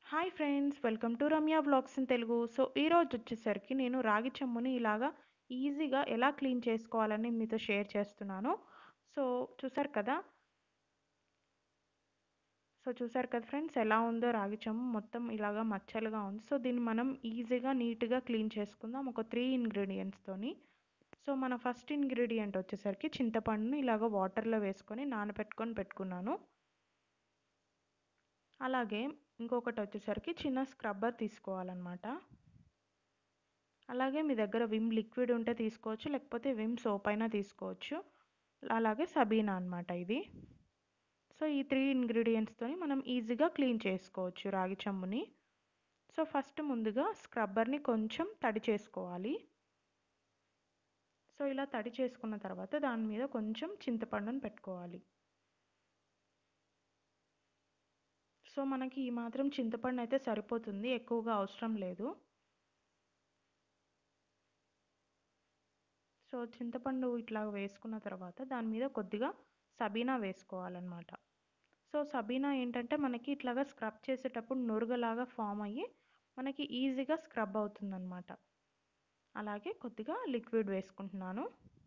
hi friends welcome to Ramya vlogs in Telugu so ఈరోజు వచ్చేసరికి నేను రాగి చెంబుని ఇలాగా ఈజీగా ఎలా క్లీన్ చేసుకోవాలని మీతో షేర్ చేస్తున్నాను సో చూసారు కదా సో చూసారు కదా ఫ్రెండ్స్ ఎలా ఉందో రాగి చెంబు మొత్తం ఇలాగా మచ్చలుగా ఉంది సో దీన్ని మనం ఈజీగా నీట్గా క్లీన్ చేసుకుందాం ఒక త్రీ ఇంగ్రీడియంట్స్తోని సో మన ఫస్ట్ ఇంగ్రీడియంట్ వచ్చేసరికి చింతపండుని ఇలాగ వాటర్లో వేసుకొని నానబెట్టుకొని పెట్టుకున్నాను అలాగే ఇంకొకటి వచ్చేసరికి చిన్న స్క్రబ్బర్ తీసుకోవాలన్నమాట అలాగే మీ దగ్గర విమ్ లిక్విడ్ ఉంటే తీసుకోవచ్చు లేకపోతే విమ్ సోప్ అయినా తీసుకోవచ్చు అలాగే సబీనా అనమాట ఇది సో ఈ త్రీ ఇంగ్రీడియంట్స్తో మనం ఈజీగా క్లీన్ చేసుకోవచ్చు రాగి చెంబుని సో ఫస్ట్ ముందుగా స్క్రబ్బర్ని కొంచెం తడి చేసుకోవాలి సో ఇలా తడి చేసుకున్న తర్వాత దాని మీద కొంచెం చింతపండుని పెట్టుకోవాలి సో మనకి ఈ మాత్రం చింతపండు అయితే సరిపోతుంది ఎక్కువగా అవసరం లేదు సో చింతపండు ఇట్లా వేసుకున్న తర్వాత దాని మీద కొద్దిగా సబీనా వేసుకోవాలన్నమాట సో సబీనా ఏంటంటే మనకి ఇట్లాగా స్క్రబ్ చేసేటప్పుడు నురుగలాగా ఫామ్ అయ్యి మనకి ఈజీగా స్క్రబ్ అవుతుందన్నమాట అలాగే కొద్దిగా లిక్విడ్ వేసుకుంటున్నాను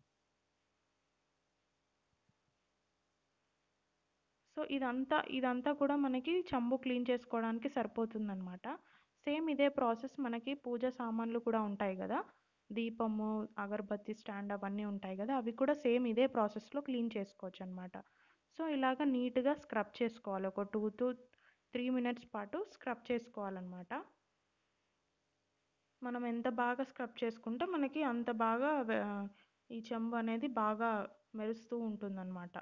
సో ఇదంతా ఇదంతా కూడా మనకి చంబు క్లీన్ చేసుకోవడానికి సరిపోతుందన్నమాట సేమ్ ఇదే ప్రాసెస్ మనకి పూజ సామాన్లు కూడా ఉంటాయి కదా దీపము అగరబత్తి స్టాండ్ అవన్నీ ఉంటాయి కదా అవి కూడా సేమ్ ఇదే ప్రాసెస్లో క్లీన్ చేసుకోవచ్చు అనమాట సో ఇలాగ నీట్గా స్క్రబ్ చేసుకోవాలి ఒక టూ టు త్రీ మినిట్స్ పాటు స్క్రబ్ చేసుకోవాలన్నమాట మనం ఎంత బాగా స్క్రబ్ చేసుకుంటే మనకి అంత బాగా ఈ చెంబు అనేది బాగా మెరుస్తూ ఉంటుందన్నమాట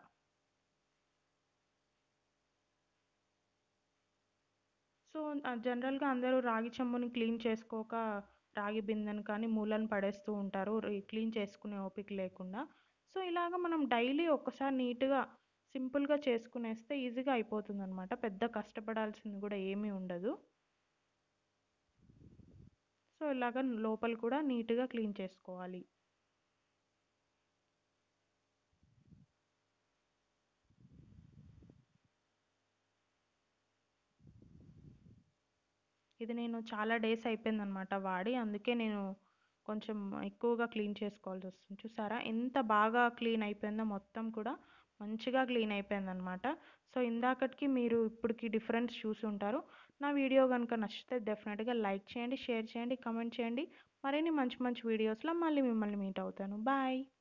సో జనరల్గా అందరూ రాగి చెంబుని క్లీన్ చేసుకోక రాగి బిందెను కానీ మూలను పడేస్తూ ఉంటారు క్లీన్ చేసుకునే ఓపిక లేకుండా సో ఇలాగ మనం డైలీ ఒక్కసారి నీట్గా సింపుల్గా చేసుకునేస్తే ఈజీగా అయిపోతుంది అనమాట పెద్ద కష్టపడాల్సింది కూడా ఏమీ ఉండదు సో ఇలాగ లోపల కూడా నీట్గా క్లీన్ చేసుకోవాలి ఇది నేను చాలా డేస్ అయిపోయిందనమాట వాడి అందుకే నేను కొంచెం ఎక్కువగా క్లీన్ చేసుకోవాల్సి వస్తుంది చూసారా ఎంత బాగా క్లీన్ అయిపోయిందో మొత్తం కూడా మంచిగా క్లీన్ అయిపోయిందనమాట సో ఇందాకటికి మీరు ఇప్పటికి డిఫరెన్స్ చూసి ఉంటారు నా వీడియో కనుక నచ్చితే డెఫినెట్గా లైక్ చేయండి షేర్ చేయండి కమెంట్ చేయండి మరిన్ని మంచి మంచి వీడియోస్లో మళ్ళీ మిమ్మల్ని మీట్ అవుతాను బాయ్